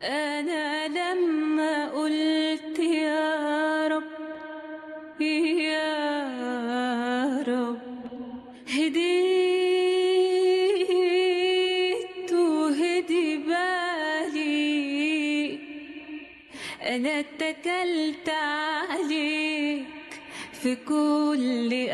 أنا لما قلت يا رب يا رب هديت وهدي بالي أنا اتكلت عليك في كل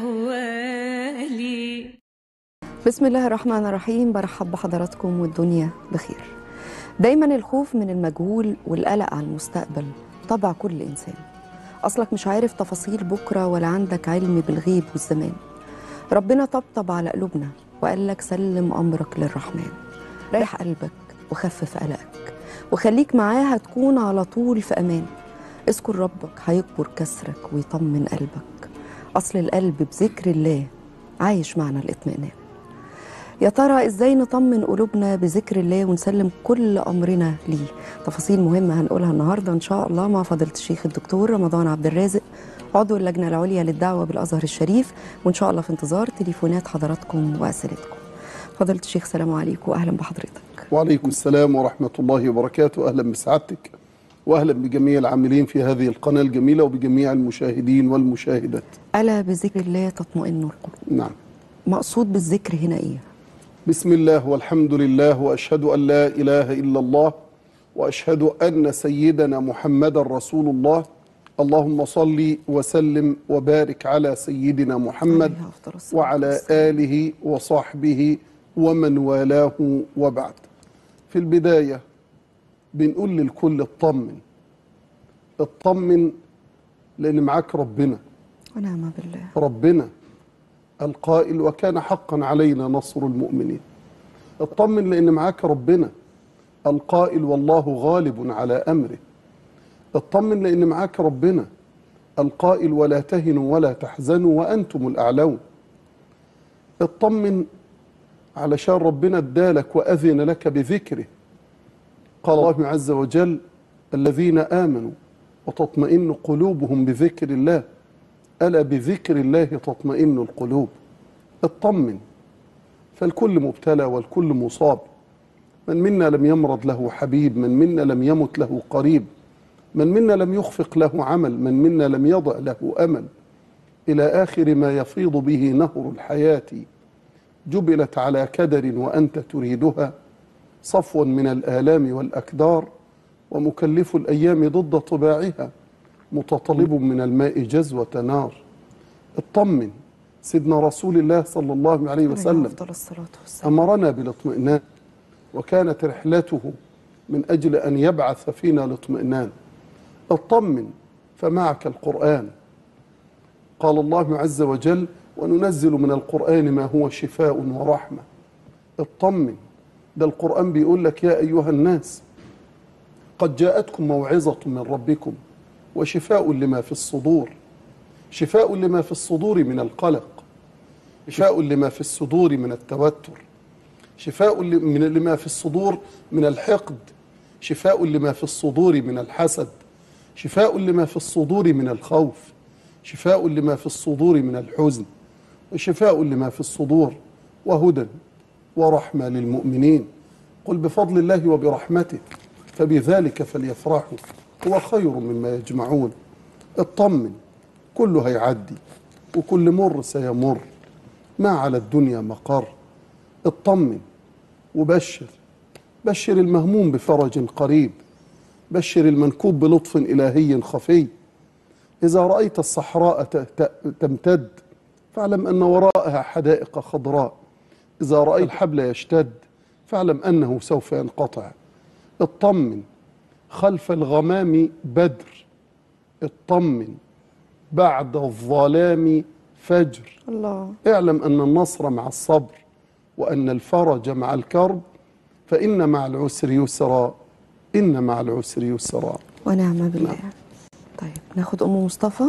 أحوالي بسم الله الرحمن الرحيم برحب بحضراتكم والدنيا بخير دايما الخوف من المجهول والقلق على المستقبل طبع كل إنسان أصلك مش عارف تفاصيل بكرة ولا عندك علم بالغيب والزمان ربنا طبطب على قلوبنا وقال لك سلم أمرك للرحمن ريح قلبك وخفف قلقك وخليك معاه هتكون على طول في أمان اذكر ربك هيكبر كسرك ويطمن قلبك أصل القلب بذكر الله عايش معنا الاطمئنان يا ترى ازاي نطمن قلوبنا بذكر الله ونسلم كل امرنا ليه تفاصيل مهمه هنقولها النهارده ان شاء الله مع فضيله الشيخ الدكتور رمضان عبد الرازق عضو اللجنه العليا للدعوه بالازهر الشريف وان شاء الله في انتظار تليفونات حضراتكم واسئلتكم فضيله الشيخ سلام عليكم واهلا بحضرتك وعليكم السلام ورحمة الله وبركاته أهلا بسعادتك وأهلا بجميع العاملين في هذه القناة الجميلة وبجميع المشاهدين والمشاهدات الا بذكر الله تطمئن القلوب نعم مقصود بالذكر هنا ايه بسم الله والحمد لله وأشهد أن لا إله إلا الله وأشهد أن سيدنا محمد رسول الله اللهم صل وسلم وبارك على سيدنا محمد عليه أفضل الصلاة وعلى والسلام. آله وصحبه ومن والاه وبعد في البداية بنقول للكل اطمن اطمن لأن معاك ربنا ونعم بالله ربنا القائل وكان حقا علينا نصر المؤمنين اطمن لأن معاك ربنا القائل والله غالب على أمره اطمن لأن معاك ربنا القائل ولا تهنوا ولا تحزنوا وأنتم الأعلون اطمن علشان ربنا ادالك وأذن لك بذكره قال الله عز وجل الذين آمنوا وتطمئن قلوبهم بذكر الله ألا بذكر الله تطمئن القلوب اطمن فالكل مبتلى والكل مصاب من منا لم يمرض له حبيب من منا لم يمت له قريب من منا لم يخفق له عمل من منا لم يضع له أمل إلى آخر ما يفيض به نهر الحياة جبلت على كدر وأنت تريدها صفوا من الآلام والأكدار ومكلف الأيام ضد طباعها متطلب من الماء جزوة نار اطمن سيدنا رسول الله صلى الله عليه عليه وسلم افضل الصلاه والسلام أمرنا بالاطمئنان وكانت رحلته من أجل أن يبعث فينا الاطمئنان اطمن فمعك القرآن قال الله عز وجل وننزل من القرآن ما هو شفاء ورحمة اطمن ده القرآن بيقول لك يا أيها الناس قد جاءتكم موعظة من ربكم وشفاء لما في الصدور شفاء لما في الصدور من القلق شفاء لما في الصدور من التوتر شفاء ل- من لما في الصدور من الحقد شفاء لما في الصدور من الحسد شفاء لما في الصدور من الخوف شفاء لما في الصدور من الحزن وشفاء لما في الصدور وهدى ورحمة للمؤمنين قل بفضل الله وبرحمته فبذلك فليفرحوا هو خير مما يجمعون اطمن كله هيعدي وكل مر سيمر ما على الدنيا مقر اطمن وبشر بشر المهموم بفرج قريب بشر المنكوب بلطف إلهي خفي إذا رأيت الصحراء ت- ت- تمتد فاعلم أن وراءها حدائق خضراء إذا رأيت الحبل يشتد فاعلم أنه سوف ينقطع اطمن خلف الغمام بدر اطمن بعد الظلام فجر الله اعلم أن النصر مع الصبر وأن الفرج مع الكرب فإن مع العسر يسرا إن مع العسر يسرا ونعم بالله طيب ناخد ام مصطفى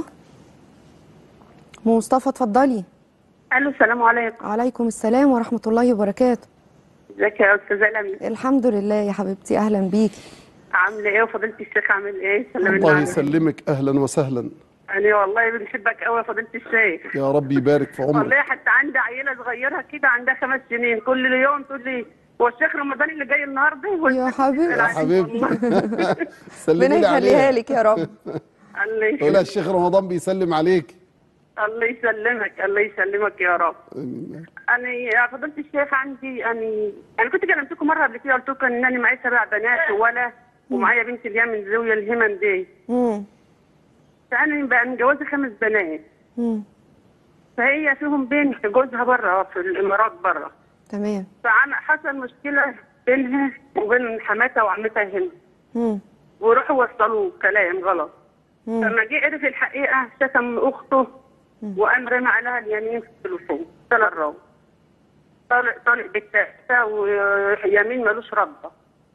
ام مصطفى اتفضلي الو السلام عليكم عليكم السلام ورحمه الله وبركاته ازيك يا استاذه لمي الحمد لله يا حبيبتي اهلا بيكي عامله ايه وفضيله الشيخ عامل ايه سلم الله عليك يسلمك أهلا وسهلا انا والله بنحبك قوي يا فضيله الشيخ يا رب يبارك في عمرك والله حتى عندي عيله صغيره كده عندها خمس سنين كل يوم تقول لي هو الشيخ رمضان اللي جاي النهارده هو يا الشيخ حبيبي. بيسأل يا عليك حبيبتي والله. سلمي ربنا لي يخليها عليها لك يا رب الله قولها يسلمك الشيخ رمضان بيسلم عليك الله يسلمك الله يسلمك يا رب انا يا فضيله الشيخ عندي انا انا كنت كلمتكم مره قبل كده قلت لكم ان انا معايا سبع بنات ولا ومعايا بنت اللي هي من زاويه الهمم دي مم. فانا بقى متجوزه خمس بنات مم. فهي فيهم بنت جوزها بره في الامارات بره تمام فعم حصل مشكله بينها وبين حماتها وعمتها هنا مم. وراحوا وصلوه كلام غلط مم. لما جه عرف الحقيقه شتم اخته وقام رمى عليها اليمين في التليفون ثلاث راو طالق طالق بالتأسة ويمين ملوش ربة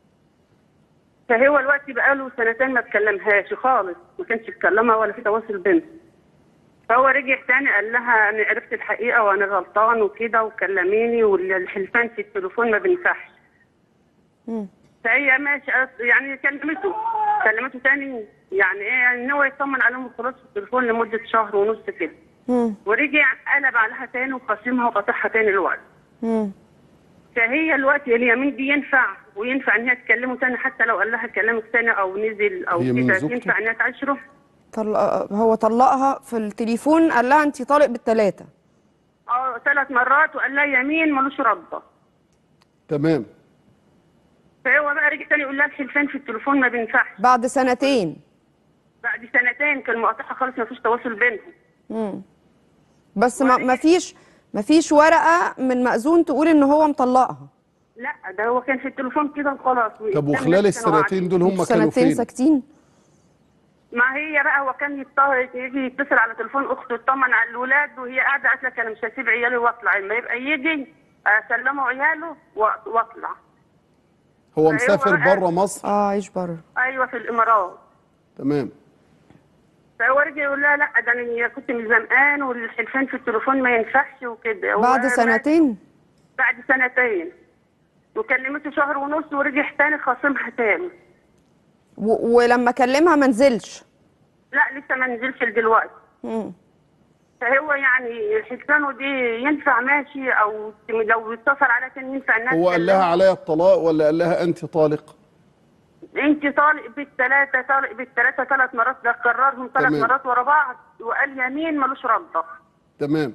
فهو الوقت بقاله سنتين ما اتكلمهاش خالص ما كانش يتكلمها ولا في تواصل بينهم فهو رجع تاني قال لها انا عرفت الحقيقه وانا غلطان وكده وكلميني والحلفان في التليفون ما بينفعش مم. فهي ماشي قالت- يعني كلمته كلمته تاني يعني ايه ان هو يطمن عليهم وخلاص في التليفون لمده شهر ونص كده مم. ورجع قلب عليها تاني وقسمها وقطعها تاني الوقت مم. فهي الوقت اليمين دي ينفع وينفع ان هي تكلمه تاني حتى لو قال لها كلامك تاني او نزل او هي من كده زوجته؟ ينفع ان هي تعاشره طلق هو طلقها في التليفون قال لها انت طالق بالثلاثه اه ثلاث مرات وقال لها يمين ملوش رده تمام فهو بقى رجع تاني يقول لها الحلفان في التليفون ما بينفعش بعد سنتين بعد سنتين كان مقاطعها خالص ما فيش تواصل بينهم مم. بس ما ما فيش ما فيش ورقه من مأذون تقول ان هو مطلقها لا ده هو كان في التليفون كده وخلاص طب وخلال السنتين دول هم كانوا سنتين فين؟ ساكتين ما هي بقى هو كان يضطر يجي يتصل على تليفون اخته يطمن على الولاد وهي قاعده قالت لك انا مش هسيب عيالي واطلع لما يبقى يجي اسلمه عياله و- واطلع هو أيوة مسافر بقى. بره مصر اه عيش بره ايوه في الامارات تمام فهو رجع يقول لها لا ده انا كنت من زمان والحلفان في التليفون ما ينفعش وكده هو بعد سنتين بعد سنتين وكلمته شهر ونص ورجع تاني خاصمها تاني و... ولما كلمها ما نزلش لا لسه ما نزلش دلوقتي مم. فهو يعني حلفانه دي ينفع ماشي او لو اتصل عليها تاني ينفع انها هو قال لها تكلمه. عليا الطلاق ولا قال لها انت طالق انت طالق بالثلاثه طالق بالثلاثه ثلاث مرات ده كررهم ثلاث تمام. مرات ورا بعض وقال يمين ملوش رده تمام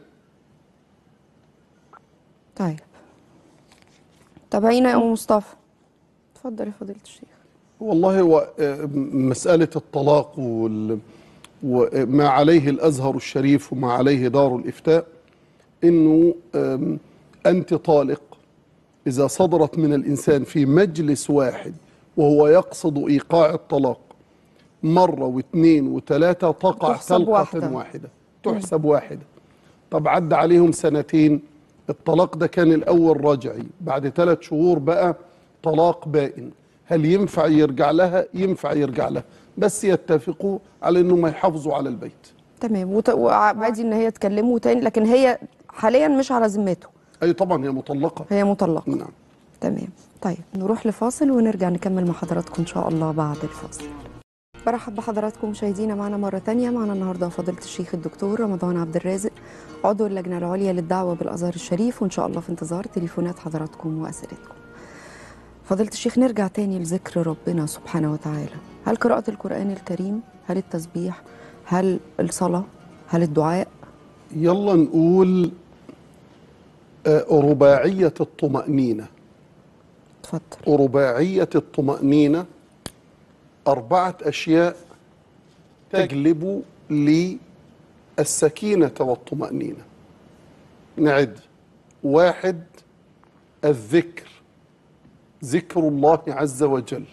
طيب تابعينا يا ام مصطفى اتفضل يا فضيله الشيخ والله هو آه، مسألة الطلاق وال- وما عليه الأزهر الشريف وما عليه دار الإفتاء إنه آم، أنت طالق إذا صدرت من الإنسان في مجلس واحد وهو يقصد إيقاع الطلاق مرة واثنين وثلاثة تقع تحسب تلقة واحدة. واحدة تحسب واحدة طب عدى عليهم سنتين الطلاق ده كان الأول رجعي بعد ثلاث شهور بقى طلاق بائن هل ينفع يرجع لها ينفع يرجع لها بس يتفقوا على انهم يحافظوا على البيت تمام وت... وعادي ان هي تكلمه تاني لكن هي حاليا مش على ذمته اي طبعا هي مطلقه هي مطلقه نعم تمام طيب نروح لفاصل ونرجع نكمل مع حضراتكم ان شاء الله بعد الفاصل برحب بحضراتكم مشاهدينا معنا مرة تانية معنا النهاردة فضيلة الشيخ الدكتور رمضان عبد الرازق عضو اللجنة العليا للدعوة بالأزهر الشريف وإن شاء الله في انتظار تليفونات حضراتكم وأسئلتكم فضيلة الشيخ نرجع تاني لذكر ربنا سبحانه وتعالى هل قراءة القرآن الكريم هل التسبيح هل الصلاة هل الدعاء يلا نقول آه، رباعية الطمأنينة اتفضل رباعية الطمأنينة أربعة أشياء تجلب للسكينة والطمأنينة نعد واحد الذكر ذكر الله عز وجل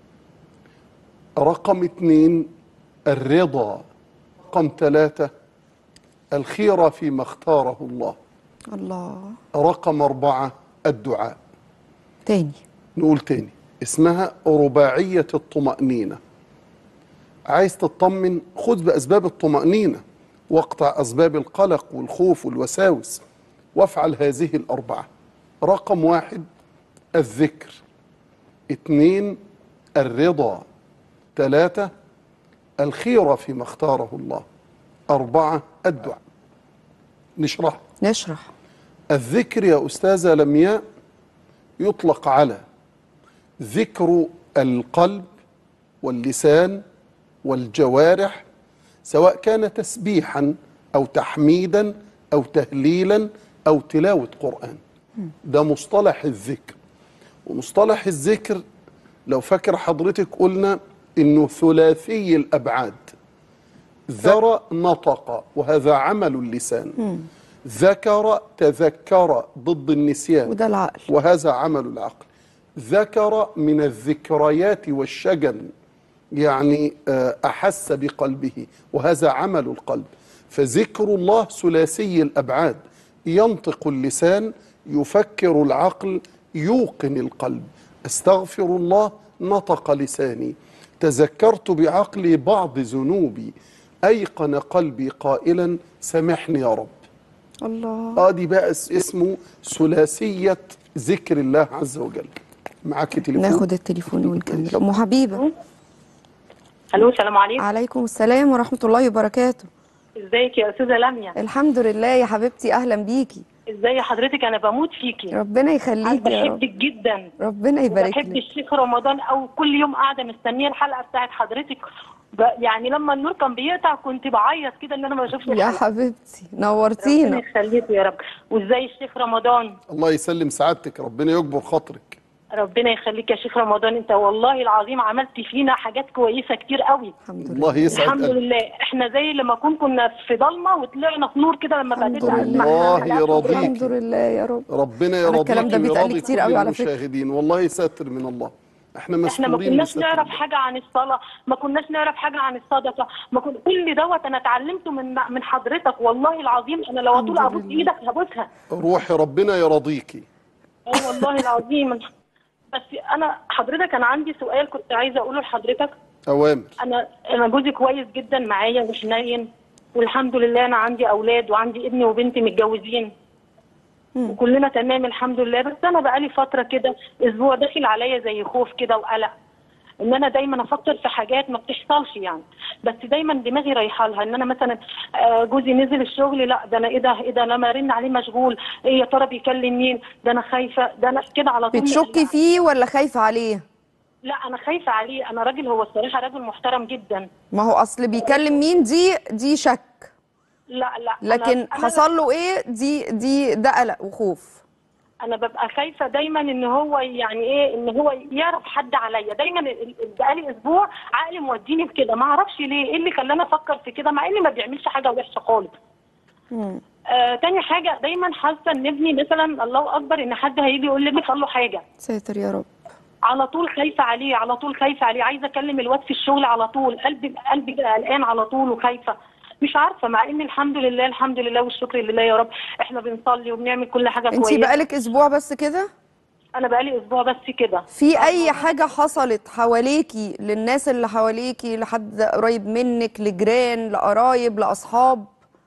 رقم اثنين الرضا رقم ثلاثة الخيرة فيما اختاره الله الله رقم أربعة الدعاء تاني نقول تاني اسمها رباعية الطمأنينة عايز تطمن خذ بأسباب الطمأنينة واقطع أسباب القلق والخوف والوساوس وافعل هذه الأربعة رقم واحد الذكر اثنين الرضا ثلاثة الخيرة فيما اختاره الله أربعة الدعاء نشرح نشرح الذكر يا أستاذة لمياء يطلق على ذكر القلب واللسان والجوارح سواء كان تسبيحا او تحميدا او تهليلا او تلاوه قران ده مصطلح الذكر ومصطلح الذكر لو فاكر حضرتك قلنا انه ثلاثي الابعاد ذرى نطق وهذا عمل اللسان ذكر تذكر ضد النسيان وده العقل وهذا عمل العقل ذكر من الذكريات والشجن يعني آه، أحس بقلبه وهذا عمل القلب فذكر الله ثلاثي الأبعاد ينطق اللسان يفكر العقل يوقن القلب استغفر الله نطق لساني تذكرت بعقلي بعض ذنوبي أيقن قلبي قائلا سامحني يا رب الله اه دي بقى اس- اسمه ثلاثية ذكر الله عز وجل معاك تليفون ناخد التليفون ونكمل ام حبيبه الو السلام عليكم عليكم السلام ورحمه الله وبركاته ازيك يا استاذه لميا الحمد لله يا حبيبتي اهلا بيكي ازاي حضرتك انا بموت فيكي ربنا انا يخليكي يا رب بحبك جدا ربنا يبارك بحب لك الشيخ رمضان او كل يوم قاعده مستنيه الحلقه بتاعت حضرتك ب... يعني لما النور كان بيقطع كنت بعيط كده ان انا ما بشوفش يا الحلقه حبيبتي ربنا نورتينا يخليكي يا رب وازاي الشيخ رمضان الله يسلم سعادتك ربنا يكبر خاطرك ربنا يخليك يا شيخ رمضان انت والله العظيم عملت فينا حاجات كويسه كتير قوي الحمد لله الله يسعد الحمد قلبك. لله احنا زي لما كون كنا في ضلمه وطلعنا في نور كده لما الحمد بدات لله. الله يرضيك. الحمد لله يا رب ربنا أنا الكلام يرضيك ده بيتقال ويرضي كتير كل قوي على فكرة. المشاهدين والله ساتر من الله احنا احنا ما مسؤولين كناش بستر نعرف الله. حاجه عن الصلاه ما كناش نعرف حاجه عن الصدقه ما كن... كل دوت انا اتعلمته من من حضرتك والله العظيم انا لو اطول الحمد ابوس لله. ايدك هبوسها روحي ربنا يرضيكي اه والله العظيم بس انا حضرتك انا عندي سؤال كنت عايزه اقوله لحضرتك اوامر انا انا جوزي كويس جدا معايا وحنين والحمد لله انا عندي اولاد وعندي ابني وبنتي متجوزين وكلنا تمام الحمد لله بس انا بقالي فتره كده اسبوع داخل عليا زي خوف كده وقلق ان انا دايما افكر في حاجات ما بتحصلش يعني بس دايما دماغي رايحه لها ان انا مثلا آه، جوزي نزل الشغل لا ده انا ايه ده ايه ده لما ارن عليه مشغول ايه يا ترى بيكلم مين ده انا خايفه ده انا كده على طول بتشكي مقلقة. فيه ولا خايفه عليه لا انا خايفه عليه انا راجل هو الصراحه راجل محترم جدا ما هو اصل بيكلم مين دي دي شك لا لا أنا- لكن أنا- حصل له ايه دي دي ده قلق وخوف انا ببقى خايفه دايما ان هو يعني ايه ان هو يعرف حد عليا دايما ال- ال- بقالي اسبوع عقلي موديني في كده ما اعرفش ليه ايه اللي خلاني افكر في كده مع اني ما بيعملش حاجه وحشه خالص آه تاني حاجه دايما حاسه ان ابني مثلا الله اكبر ان حد هيجي يقول لي حصل له حاجه ساتر يا رب على طول خايفه عليه على طول خايفه عليه عايزه اكلم الواد في الشغل على طول قلبي قلبي كده قلقان على طول وخايفه مش عارفه مع ان الحمد لله الحمد لله والشكر لله يا رب احنا بنصلي وبنعمل كل حاجه انت كويسه بقالك اسبوع بس كده انا بقالي اسبوع بس كده في اي حاجه حصلت حواليكي للناس اللي حواليكي لحد قريب منك لجيران لقرايب لاصحاب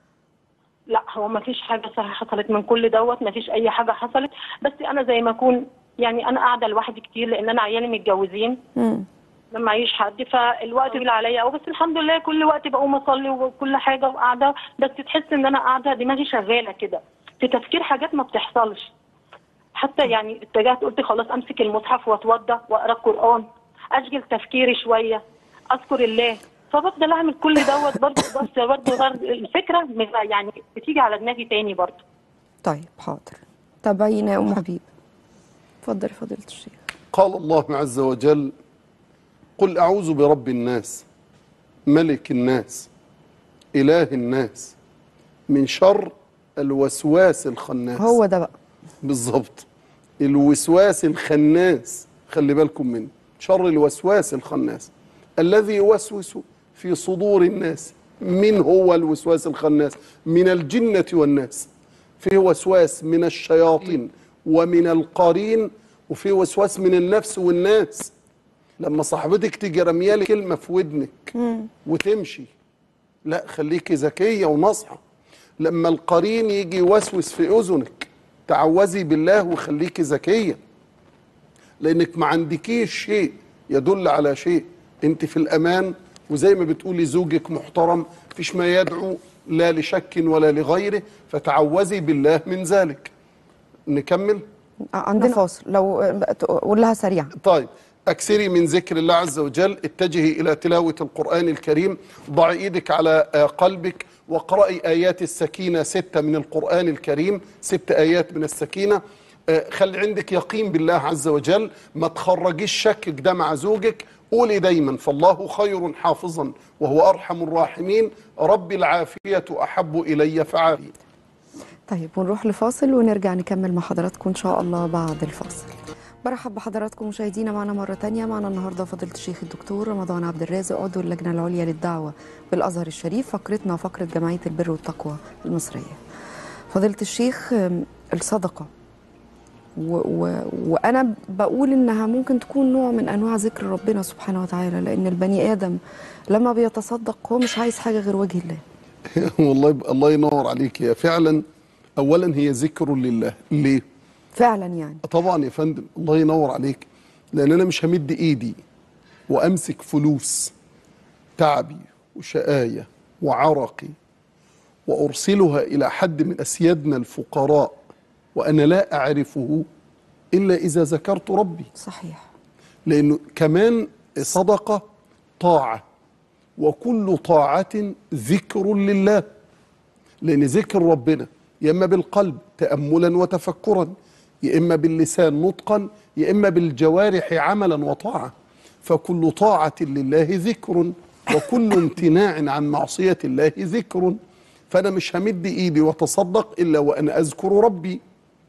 لا هو ما فيش حاجه صح حصلت من كل دوت ما فيش اي حاجه حصلت بس انا زي ما اكون يعني انا قاعده لوحدي كتير لان انا عيالي متجوزين مم. ما معيش حد فالوقت طويل عليا أوي بس الحمد لله كل وقت بقوم اصلي وكل حاجه وقاعده بس تحس ان انا قاعده دماغي شغاله كده في تفكير حاجات ما بتحصلش حتى يعني اتجهت قلت خلاص امسك المصحف واتوضى واقرا القران اشغل تفكيري شويه اذكر الله فبفضل اعمل كل دوت برضه بس برضه غير- الفكره مش- يعني بتيجي على دماغي تاني برضه طيب حاضر تابعينا يا ام حبيب اتفضلي فضيله الشيخ قال الله عز وجل قل أعوذ برب الناس ملك الناس إله الناس من شر الوسواس الخناس هو ده بقى بالظبط الوسواس الخناس خلي بالكم منه شر الوسواس الخناس الذي يوسوس في صدور الناس من هو الوسواس الخناس من الجنة والناس في وسواس من الشياطين ومن القرين وفي وسواس من النفس والناس لما صاحبتك تيجي رميالي كلمة في ودنك وتمشي لا خليكي ذكية وناصحة لما القرين يجي يوسوس في أذنك تعوذي بالله وخليكي ذكية لأنك ما عندكيش شيء يدل على شيء أنت في الأمان وزي ما بتقولي زوجك محترم فيش ما يدعو لا لشك ولا لغيره فتعوذي بالله من ذلك نكمل عندنا فاصل لو قول لها سريعا طيب أكثري من ذكر الله عز وجل اتجهي إلى تلاوة القرآن الكريم ضعي إيدك على آه، قلبك واقرأي آيات السكينة ستة من القرآن الكريم ست آيات من السكينة آه، خلي عندك يقين بالله عز وجل ما تخرجيش شكك ده مع زوجك قولي دايما فالله خير حافظا وهو أرحم الراحمين رب العافية أحب إلي فعافي طيب ونروح لفاصل ونرجع نكمل مع حضراتكم إن شاء الله بعد الفاصل برحب بحضراتكم مشاهدينا معنا مرة تانية معنا النهاردة فضيلة الشيخ الدكتور رمضان عبد الرازق عضو اللجنة العليا للدعوة بالأزهر الشريف فقرتنا فقرة جمعية البر والتقوى المصرية فضيلة الشيخ أم، الصدقة و و وأنا بقول إنها ممكن تكون نوع من أنواع ذكر ربنا سبحانه وتعالى لأن البني آدم لما بيتصدق هو مش عايز حاجة غير وجه الله والله يبقى الله ينور عليك يا فعلا أولا هي ذكر لله ليه؟ فعلا يعني طبعا يا فندم الله ينور عليك لان انا مش همد ايدي وامسك فلوس تعبي وشقايا وعرقي وارسلها الى حد من اسيادنا الفقراء وانا لا اعرفه الا اذا ذكرت ربي صحيح لانه كمان صدقه طاعه وكل طاعه ذكر لله لان ذكر ربنا يا اما بالقلب تاملا وتفكرا يا اما باللسان نطقا يا اما بالجوارح عملا وطاعه فكل طاعه لله ذكر وكل امتناع عن معصيه الله ذكر فانا مش همد ايدي واتصدق الا وانا اذكر ربي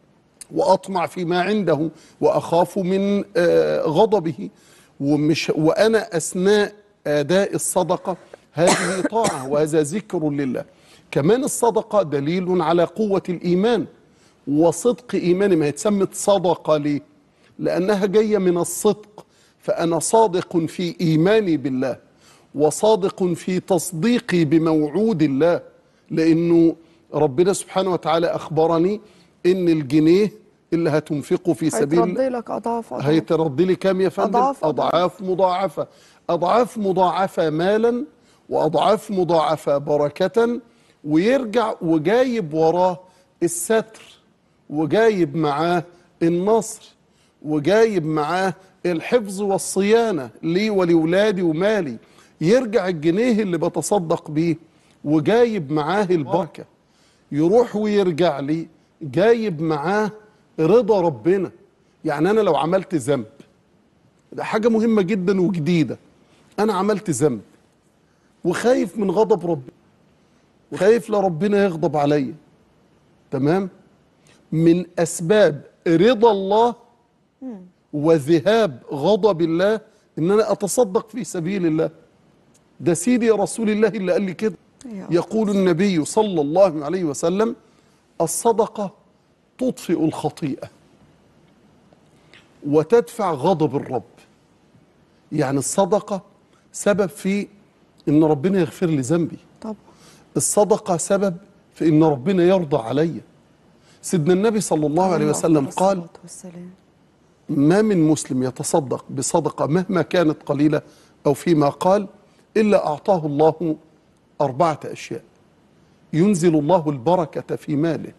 واطمع فيما عنده واخاف من آه، غضبه ومش وانا اثناء اداء الصدقه هذه طاعه وهذا ذكر لله كمان الصدقه دليل على قوه الايمان وصدق ايماني ما هي اتسمت صدقه ليه لانها جايه من الصدق فانا صادق في ايماني بالله وصادق في تصديقي بموعود الله لانه ربنا سبحانه وتعالى اخبرني ان الجنيه اللي هتنفقه في سبيل هيترد لك أضعاف أضعاف هيترد لي كام يا فندم أضعاف- أضعاف. اضعاف مضاعفه اضعاف مضاعفه مالا واضعاف مضاعفه بركه ويرجع وجايب وراه الستر وجايب معاه النصر وجايب معاه الحفظ والصيانه لي ولولادي ومالي يرجع الجنيه اللي بتصدق بيه وجايب معاه البركه يروح ويرجع لي جايب معاه رضا ربنا يعني انا لو عملت ذنب ده حاجه مهمه جدا وجديده انا عملت ذنب وخايف من غضب ربنا وخايف لربنا يغضب عليا تمام من اسباب رضا الله وذهاب غضب الله ان انا اتصدق في سبيل الله ده سيدي رسول الله اللي قال لي كده يا يقول النبي صلى الله عليه وسلم الصدقه تطفئ الخطيئه وتدفع غضب الرب يعني الصدقه سبب في ان ربنا يغفر لي ذنبي طبعا الصدقه سبب في ان ربنا يرضى عليا سيدنا النبي صلى الله عليه وسلم قال الصلاة والسلام. ما من مسلم يتصدق بصدقة مهما كانت قليلة أو فيما قال إلا أعطاه الله أربعة أشياء ينزل الله البركة في ماله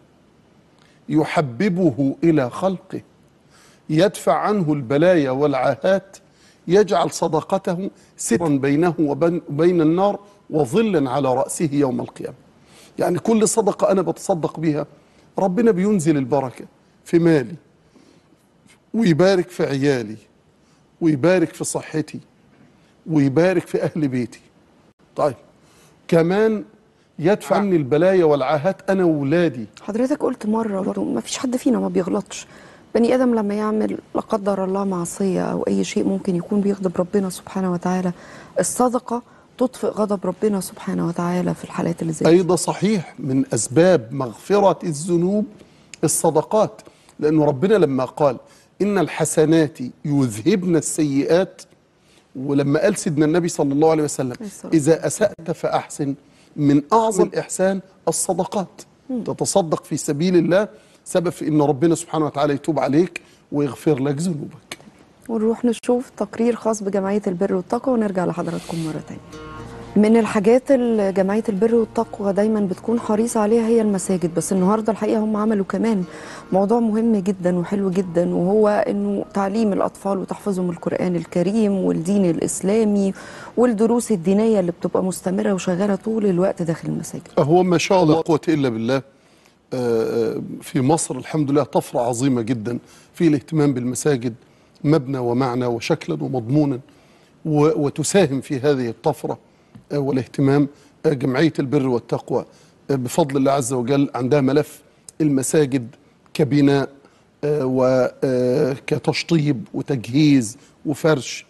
يحببه إلى خلقه يدفع عنه البلايا والعاهات يجعل صدقته سترا بينه وبين وبين النار وظلا على رأسه يوم القيامة يعني كل صدقة أنا بتصدق بها ربنا بينزل البركة في مالي ويبارك في عيالي ويبارك في صحتي ويبارك في أهل بيتي طيب كمان يدفع عني البلايا والعاهات أنا وولادي حضرتك قلت مرة برضه ما فيش حد فينا ما بيغلطش بني آدم لما يعمل لا قدر الله معصية أو أي شيء ممكن يكون بيغضب ربنا سبحانه وتعالى الصدقة تطفئ غضب ربنا سبحانه وتعالى في الحالات اللي زي دي. أيضا صحيح من أسباب مغفرة الذنوب الصدقات لأن ربنا لما قال إن الحسنات يذهبن السيئات ولما قال سيدنا النبي صلى الله عليه وسلم الصلاة إذا أسأت فأحسن من أعظم الإحسان الصدقات تتصدق في سبيل الله سبب في إن ربنا سبحانه وتعالى يتوب عليك ويغفر لك ذنوبك ونروح نشوف تقرير خاص بجمعية البر والتقوى ونرجع لحضراتكم مرة تانية من الحاجات اللي جمعيه البر والتقوى دايما بتكون حريصه عليها هي المساجد بس النهارده الحقيقه هم عملوا كمان موضوع مهم جدا وحلو جدا وهو انه تعليم الاطفال وتحفيظهم القران الكريم والدين الاسلامي والدروس الدينيه اللي بتبقى مستمره وشغاله طول الوقت داخل المساجد هو ما شاء الله لا قوة إلا بالله آه، في مصر الحمد لله طفرة عظيمة جدا في الاهتمام بالمساجد مبنى ومعنى وشكلا ومضمونا و- وتساهم في هذه الطفرة آه، والاهتمام آه، جمعية البر والتقوى آه، بفضل الله عز وجل عندها ملف المساجد كبناء وكتشطيب وتجهيز وفرش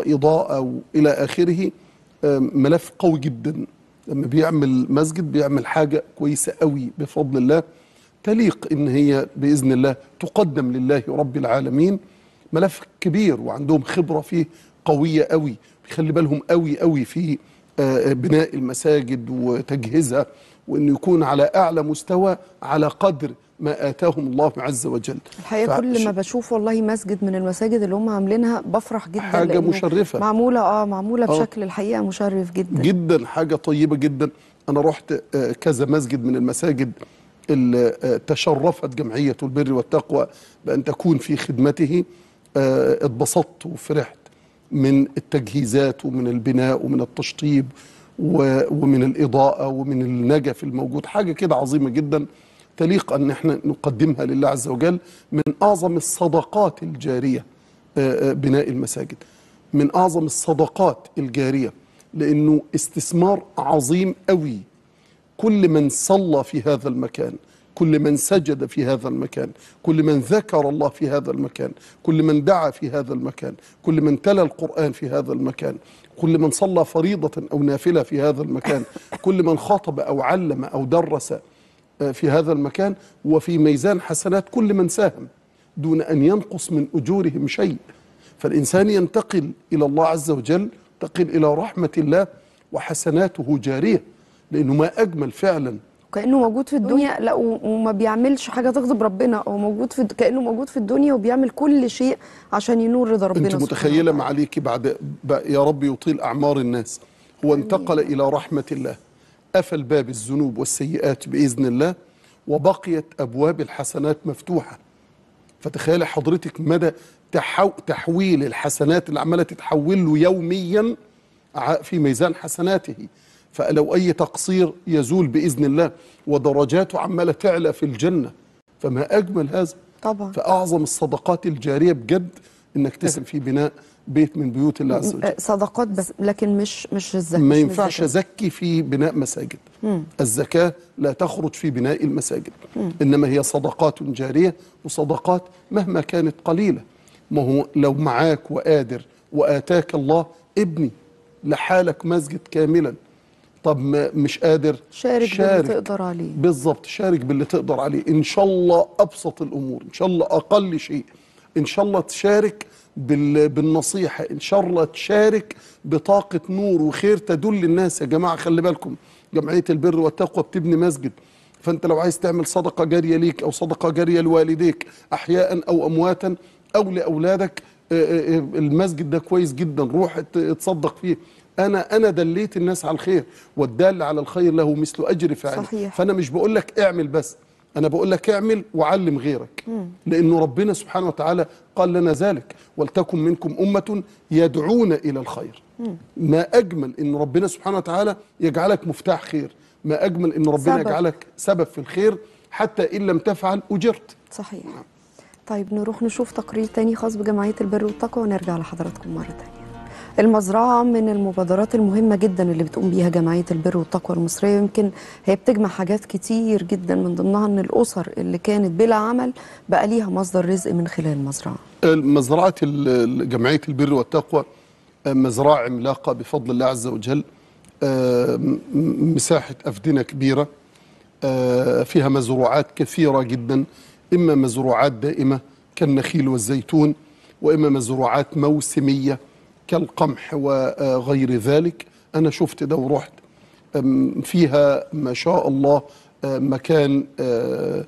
وإضاءة إلى آخره آه، ملف قوي جدا لما بيعمل مسجد بيعمل حاجة كويسة قوي بفضل الله تليق ان هي باذن الله تقدم لله رب العالمين ملف كبير وعندهم خبره فيه قويه قوي بيخلي بالهم قوي قوي في آه، بناء المساجد وتجهيزها وانه يكون على اعلى مستوى على قدر ما اتاهم الله عز وجل الحقيقه كل ما فش- بشوف والله مسجد من المساجد اللي هم عاملينها بفرح جدا حاجة لأنه مشرفة. معموله اه معموله آه. بشكل الحقيقه مشرف جدا جدا حاجة طيبة جدا أنا رحت آه، كذا مسجد من المساجد اللي آه، تشرفت جمعية البر والتقوى بأن تكون في خدمته آه، اتبسطت وفرحت من التجهيزات ومن البناء ومن التشطيب و- ومن الإضاءة ومن النجف الموجود حاجة كده عظيمة جدا تليق أن احنا نقدمها لله عز وجل من أعظم الصدقات الجارية آه، آه، بناء المساجد من أعظم الصدقات الجارية لأنه استثمار عظيم قوي كل من صلى في هذا المكان كل من سجد في هذا المكان كل من ذكر الله في هذا المكان كل من دعا في هذا المكان كل من تلا القرآن في هذا المكان كل من صلى فريضة أو نافلة في هذا المكان كل من خاطب أو علم أو درس آه، في هذا المكان وفي ميزان حسنات كل من ساهم دون أن ينقص من أجورهم شيء فالإنسان ينتقل إلى الله عز وجل ينتقل إلى رحمة الله وحسناته جارية لأنه ما أجمل فعلا كانه موجود في الدنيا لا و- وما بيعملش حاجه تغضب ربنا هو موجود في كانه موجود في الدنيا وبيعمل كل شيء عشان ينور رضا ربنا أنت سبحانه متخيلة وتعالى. معاليك بعد ب- يا رب يطيل أعمار الناس هو انتقل إلى رحمة الله قفل باب الذنوب والسيئات بإذن الله وبقيت أبواب الحسنات مفتوحة فتخيل حضرتك مدى تحو تحويل الحسنات اللي عماله تتحول له يوميا ع- في ميزان حسناته فلو اي تقصير يزول باذن الله ودرجاته عماله تعلى في الجنه فما اجمل هذا طبعا فاعظم الصدقات الجاريه بجد انك تسهم في بناء بيت من بيوت الله عز وجل آه، صدقات بس لكن مش مش الزكاه ما مش ينفعش الزكاة. ازكي في بناء مساجد الزكاه لا تخرج في بناء المساجد انما هي صدقات جاريه وصدقات مهما كانت قليله ما هو لو معاك وقادر واتاك الله ابني لحالك مسجد كاملا طب ما مش قادر شارك باللي تقدر عليه بالظبط شارك باللي تقدر عليه ان شاء الله ابسط الامور ان شاء الله اقل شيء ان شاء الله تشارك بال... بالنصيحه ان شاء الله تشارك بطاقه نور وخير تدل الناس يا جماعه خلي بالكم جمعيه البر والتقوى بتبني مسجد فانت لو عايز تعمل صدقه جاريه ليك او صدقه جاريه لوالديك احياء او امواتا او لاولادك آه، آه، آه، المسجد ده كويس جدا روح ات- اتصدق فيه انا انا دليت الناس على الخير والدال على الخير له مثل اجر فاعله صحيح. فانا مش بقول لك اعمل بس انا بقول لك اعمل وعلم غيرك لانه ربنا سبحانه وتعالى قال لنا ذلك ولتكن منكم امه يدعون الى الخير ما اجمل ان ربنا سبحانه وتعالى يجعلك مفتاح خير ما اجمل ان ربنا سبب. يجعلك سبب في الخير حتى ان لم تفعل اجرت صحيح طيب نروح نشوف تقرير تاني خاص بجمعية البر والتقوى ونرجع لحضراتكم مرة تانية المزرعة من المبادرات المهمة جدا اللي بتقوم بيها جمعية البر والتقوى المصرية يمكن هي بتجمع حاجات كتير جدا من ضمنها ان الأسر اللي كانت بلا عمل بقى ليها مصدر رزق من خلال المزرعة مزرعة ال- جمعية البر والتقوى آه، مزرعة عملاقة بفضل الله عز وجل آه، م- م- مساحة أفدنة كبيرة آه، فيها مزروعات كثيرة جدا إما مزروعات دائمة كالنخيل والزيتون وإما مزروعات موسمية كالقمح وغير ذلك أنا شفت ده ورحت أم، فيها ما شاء الله آه، مكان آه،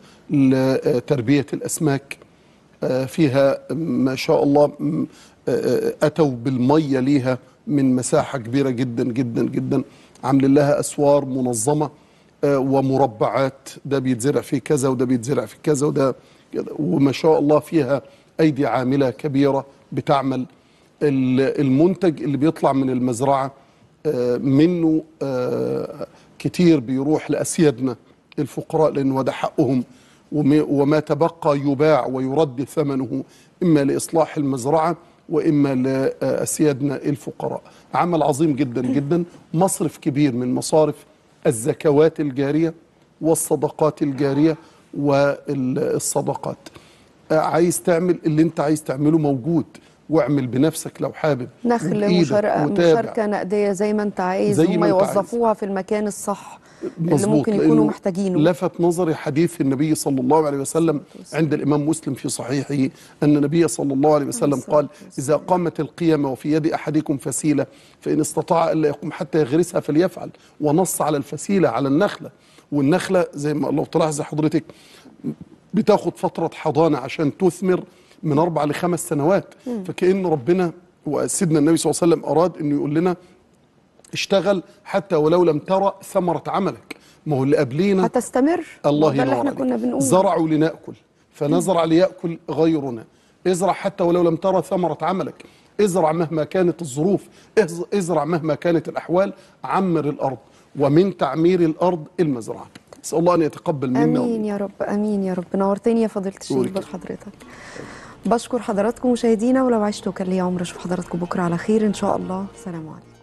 لتربية الأسماك آه، فيها ما شاء الله م، آه، آه، أتوا بالمية ليها من مساحة كبيرة جدا جدا جدا عاملين لها اسوار منظمه آه، ومربعات ده بيتزرع فيه كذا وده بيتزرع فيه كذا وده كذا وما شاء الله فيها ايدي عامله كبيره بتعمل ال- المنتج اللي بيطلع من المزرعه آه، منه آه، كتير بيروح لاسيادنا الفقراء لانه ده حقهم وم- وما تبقى يباع ويرد ثمنه اما لاصلاح المزرعه واما لاسيادنا الفقراء عمل عظيم جدا جدا مصرف كبير من مصارف الزكوات الجاريه والصدقات الجاريه والصدقات عايز تعمل اللي انت عايز تعمله موجود واعمل بنفسك لو حابب نخل وبإيدك مشاركة, وتابع. مشاركة نقدية زي ما انت عايز زي هم ما أنت عايز. يوظفوها في المكان الصح اللي مظبوط، ممكن لأنه يكونوا محتاجينه لفت نظري حديث النبي صلى الله عليه وسلم عند الإمام مسلم في صحيحه أن النبي صلى الله عليه وسلم قال إذا قامت القيامة وفي يد أحدكم فسيلة فإن استطاع ألا يقوم حتى يغرسها فليفعل ونص على الفسيلة على النخلة والنخلة زي ما لو تلاحظ حضرتك بتاخد فترة حضانة عشان تثمر من أربع لخمس سنوات فكأن ربنا وسيدنا النبي صلى الله عليه وسلم أراد أنه يقول لنا اشتغل حتى ولو لم ترى ثمرة عملك ما هو اللي قبلينا هتستمر الله ده اللي ينور احنا عليك. كنا بنقول زرعوا لنأكل فنزرع ليأكل غيرنا ازرع حتى ولو لم ترى ثمرة عملك ازرع مهما كانت الظروف از- ازرع مهما كانت الأحوال عمر الأرض ومن تعمير الأرض المزرعة نسأل الله أن يتقبل منا امين ومنكم. يا رب امين يا رب نورتني يا فضيله الشيخ قولي كده. بحضرتك بشكر حضراتكم مشاهدينا ولو عشتوا كان لي عمر اشوف حضراتكم بكره على خير ان شاء الله سلام عليكم